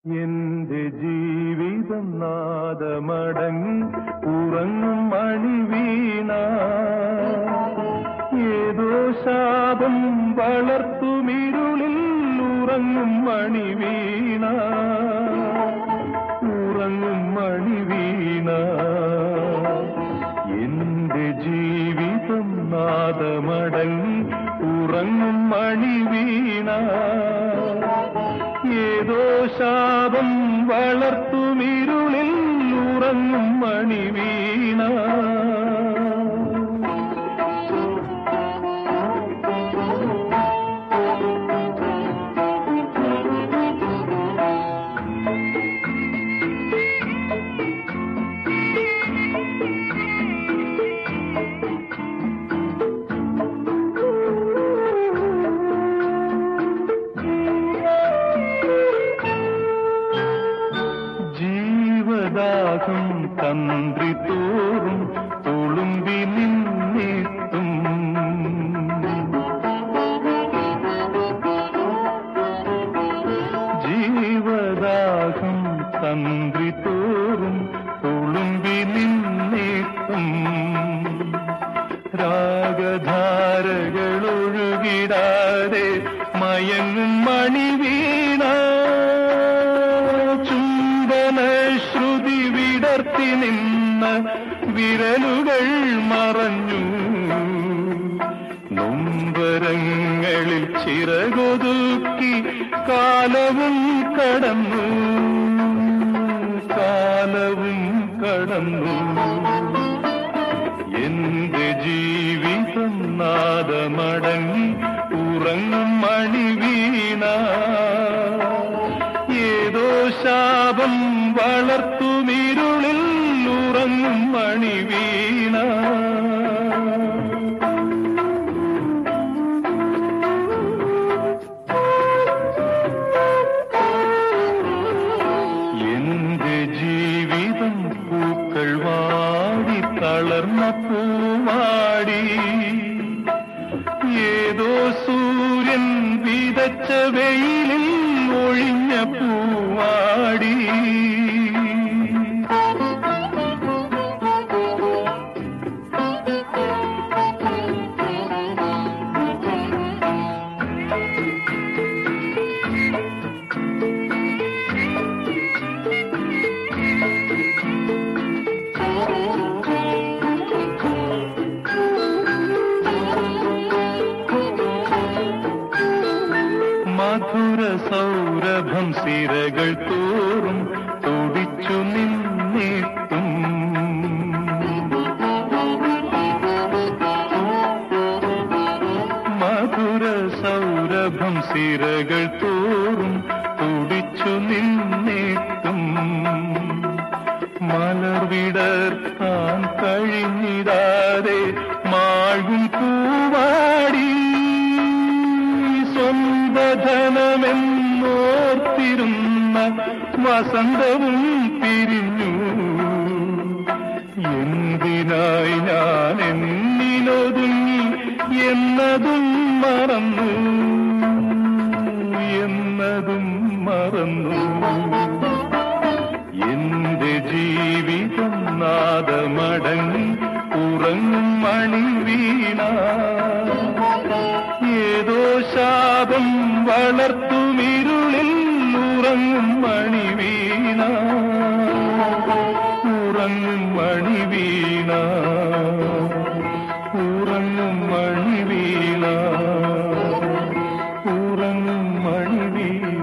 എന്റെ ജീവിതം നാദമടങ്ങി ഉറങ്ങും മണി വീണ ഏതോ ശാപം വളർത്തുമിരുളിൽ ഉറങ്ങും മണി വീണ ഉറങ്ങും മണി വീണ എന്റെ ജീവിതം നാദമടങ്ങി ഉറങ്ങും മണി വീണ ഏതോ ശാപം വളർത്തുമിരുളിൽ ഉറങ്ങും മണി വീണ ജീവദാഹം തന്ത്രി തോറും തുളുമ്പി നിന്നിട്ടും ജീവദാഹം തന്ത്രി തോറും തുളുമ്പി നിന്നിട്ടും രാഗധാരകളൊഴുകിടാതെ മയങ്ങും മണി വീണ ചുംബന ശ്രുതി വിടർത്തി നിന്ന വിരലുകൾ മറഞ്ഞു നൊമ്പരങ്ങളിൽ ചിറകൊതുക്കി കാലവും കടന്നു കാലവും കടന്നു എന്റെ ജീവിതം നാദമടങ്ങി ഉറങ്ങും മണി വീണ ഏതോ ശാപം വളർത്തുമിരുളിൽ ഉറങ്ങും മണി വീണ എന്റെ ജീവിതം പൂക്കൾ വാടി തളർന്ന പൂവാടി ഏതോ സൂര്യൻ വിതച്ച വെയിലിൽ ഒഴിഞ്ഞ പൂവാടി മധുര സൗരഭം സിരകൾ തോറും തുടിച്ചു നിന്നിട്ടും മധുര സൗരഭം സിരകൾ തോറും തുടിച്ചു നിന്നിട്ടും മലർവിടർത്താൻ കഴിഞ്ഞിടാതെ മാഴും പൂവാടി സ്വന്തധനമെന്നോർത്തിരുന്ന വസന്തവും പിരിഞ്ഞു എന്തിനായി ഞാൻ എന്നിലൊതുങ്ങി എന്നതും മറന്നു എന്നതും മറന്നു എന്റെ ജീവിതം നാദമടങ്ങി ഉറങ്ങും മണി വീണ ഏതോ ശാപം വളർത്തുമിരുളിൽ ഉറങ്ങും മണി വീണ ഉറങ്ങും മണി വീണ ഉറങ്ങും മണി വീണ ഉറങ്ങും മണി വീണ